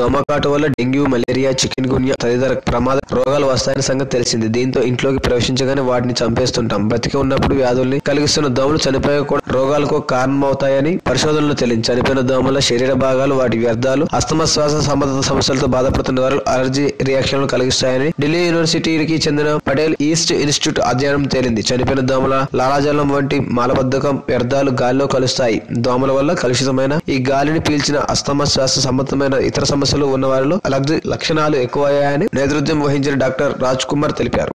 దోమకాటు వల్ల dengue malaria chicken గున్యా తదితర ప్రమాద రోగాలు వస్తాయని సంగతి తెలిసింది దీంతో ఇంట్లోకి ప్రవేశించగానే వాటిని చంపేస్తుంటాం బతికి ఉన్నప్పుడు వ్యాధుల్ని కలిగిస్తున్న దోమలు చనిపోయే కూడా రోగాలకు కారణమవుతాయని పరిశోధనలు తెలియదు చనిపోయిన దోమల శరీర భాగాలు వాటి వ్యర్థాలు అస్తమ శ్వాస సంబంధిత సమస్యలతో బాధపడుతున్న వారు అలర్జీ రియాక్షన్లు కలిగిస్తాయని ఢిల్లీ యూనివర్సిటీకి చెందిన పటేల్ ఈస్ట్ ఇన్స్టిట్యూట్ అధ్యయనం తేలింది చనిపోయిన దోమల లాలాజలం వంటి మాలబద్ధకం వ్యర్థాలు గాలిలో కలుస్తాయి దోమల వల్ల కలుషితమైన ఈ గాలిని పీల్చిన అస్తమ శ్వాస సంబంధమైన ఇతర సమస్యలు ఉన్న వారిలో అలర్జీ లక్షణాలు ఎక్కువయ్యాయని నేతృత్వం వహించిన డాక్టర్ రాజ్ కుమార్ తెలిపారు